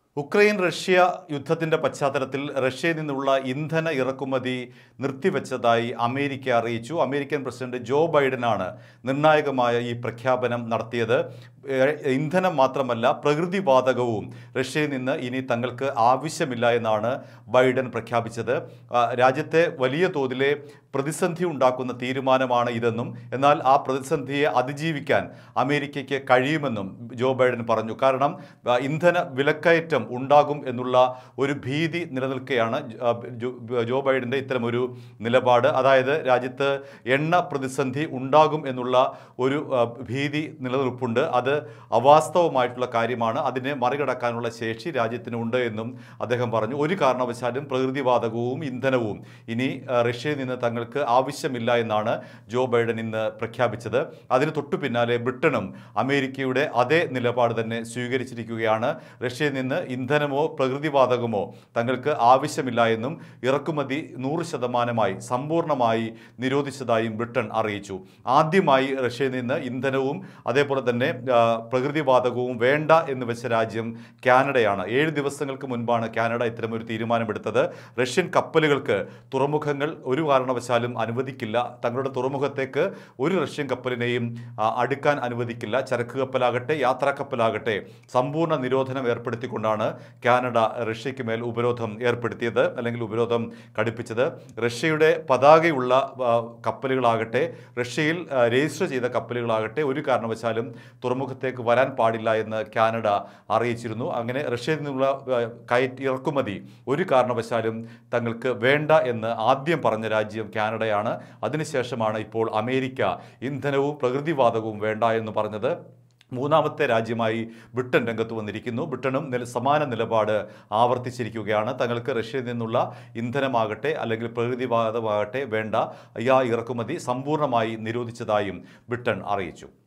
Ukraine Russia യുദ്ധത്തിന്റെ പശ്ചാത്തലത്തിൽ റഷ്യയിൽ നിന്നുള്ള ഇന്ധന ഇറക്കുമതി നിർത്തിവെച്ചതായി അമേരിക്ക അറിയിച്ചു അമേരിക്കൻ പ്രസിഡന്റ് ജോ ബൈഡനാണ് നിർണായകമായ ഈ പ്രഖ്യാപനം നടത്തിയത് ഏഹ് ഇന്ധനം മാത്രമല്ല പ്രകൃതിവാതകവും റഷ്യയിൽ നിന്ന് ഇനി തങ്ങൾക്ക് ആവശ്യമില്ല എന്നാണ് ബൈഡൻ പ്രഖ്യാപിച്ചത് ആ, രാജ്യത്തെ വലിയ തോതിലെ പ്രതിസന്ധി ഉണ്ടാക്കുന്ന തീരുമാനമാണ് ഇതെന്നും എന്നാൽ ആ പ്രതിസന്ധിയെ അതിജീവിക്കാൻ അമേരിക്കയ്ക്ക് കഴിയുമെന്നും ജോ ബൈഡൻ പറഞ്ഞു കാരണം ആ, ഇന്ധന വിലക്കയറ്റം ഉണ്ടാകും എന്നുള്ള ഒരു ഭീതി നിലനിൽക്കുകയാണ് ആ, ജോ- ജോ ബൈഡൻ്റെ ഇത്തരമൊരു നിലപാട് അതായത് രാജ്യത്ത് എണ്ണ പ്രതിസന്ധി ഉണ്ടാകും എന്നുള്ള ഒരു ആ, ഭീതി നിലനിൽപ്പുണ്ട് അത് അവാസ്തവമായിട്ടുള്ള കാര്യമാണ് അതിനെ മറികടക്കാനുള്ള ശേഷി രാജ്യത്തിനുണ്ട് എന്നും അദ്ദേഹം പറഞ്ഞു ഒരു കാരണവശാലും പ്രകൃതിവാതകവും ഇന്ധനവും ഇനി ആ, റഷ്യയിൽ നിന്ന് തങ്ങൾക്ക് ആവശ്യമില്ല എന്നാണ് ജോ ബൈഡൻ ഇന്ന് പ്രഖ്യാപിച്ചത് അതിന് തൊട്ടു പിന്നാലെ ബ്രിട്ടനും അമേരിക്കയുടെ അതേ നിലപാട് തന്നെ സ്വീകരിച്ചിരിക്കുകയാണ് റഷ്യയിൽ നിന്ന് ഇന്ധനമോ പ്രകൃതിവാതകമോ തങ്ങൾക്ക് ആവശ്യമില്ല എന്നും ഇറക്കുമതി നൂറ് ശതമാനമായി സമ്പൂർണ്ണമായി നിരോധിച്ചതായും ബ്രിട്ടൻ അറിയിച്ചു ആദ്യമായി റഷ്യയിൽ നിന്ന് ഇന്ധനവും അതേപോലെ തന്നെ ആ, പ്രകൃതിവാതകവും വേണ്ട എന്ന് വെച്ച രാജ്യം കാനഡയാണ് ഏഴ് ദിവസങ്ങൾക്ക് മുൻപാണ് കാനഡ ഇത്തരമൊരു തീരുമാനമെടുത്തത് റഷ്യൻ കപ്പലുകൾക്ക് തുറമുഖങ്ങൾ ഒരു കാരണവശാലും അനുവദിക്കില്ല തങ്ങളുടെ തുറമുഖത്തേക്ക് ഒരു റഷ്യൻ കപ്പലിനെയും ആ, അടുക്കാൻ അനുവദിക്കില്ല ചരക്ക് കപ്പലാകട്ടെ യാത്രാ കപ്പലാകട്ടെ സമ്പൂർണ്ണ നിരോധനം ഏർപ്പെടുത്തിക്കൊണ്ടാണ് കാനഡ റഷ്യയ്ക്ക് മേൽ ഉപരോധം ഏർപ്പെടുത്തിയത് അല്ലെങ്കിൽ ഉപരോധം കടുപ്പിച്ചത് റഷ്യയുടെ പതാകയുള്ള ആ, കപ്പലുകളാകട്ടെ റഷ്യയിൽ ആ, രജിസ്റ്റർ ചെയ്ത കപ്പലുകളാകട്ടെ ഒരു കാരണവശാലും തുറമുഖത്തേക്ക് വരാൻ പാടില്ല എന്ന് കാനഡ അറിയിച്ചിരുന്നു അങ്ങനെ റഷ്യയിൽ നിന്നുള്ള ആ, കയറ്റ് ഇറക്കുമതി ഒരു കാരണവശാലും തങ്ങൾക്ക് വേണ്ട എന്ന് ആദ്യം പറഞ്ഞ രാജ്യം കാനഡയാണ് അതിനുശേഷമാണ് ഇപ്പോൾ അമേരിക്ക ഇന്ധനവും പ്രകൃതിവാതകവും വേണ്ട എന്ന് പറഞ്ഞത് മൂന്നാമത്തെ രാജ്യമായി ബ്രിട്ടൻ രംഗത്ത് വന്നിരിക്കുന്നു ബ്രിട്ടനും നില സമാന നിലപാട് ആവർത്തിച്ചിരിക്കുകയാണ് തങ്ങൾക്ക് റഷ്യയിൽ നിന്നുള്ള ഇന്ധനമാകട്ടെ അല്ലെങ്കിൽ പ്രകൃതിവാതമാകട്ടെ വേണ്ട ആ ഇറക്കുമതി സമ്പൂർണ്ണമായി നിരോധിച്ചതായും ബ്രിട്ടൻ അറിയിച്ചു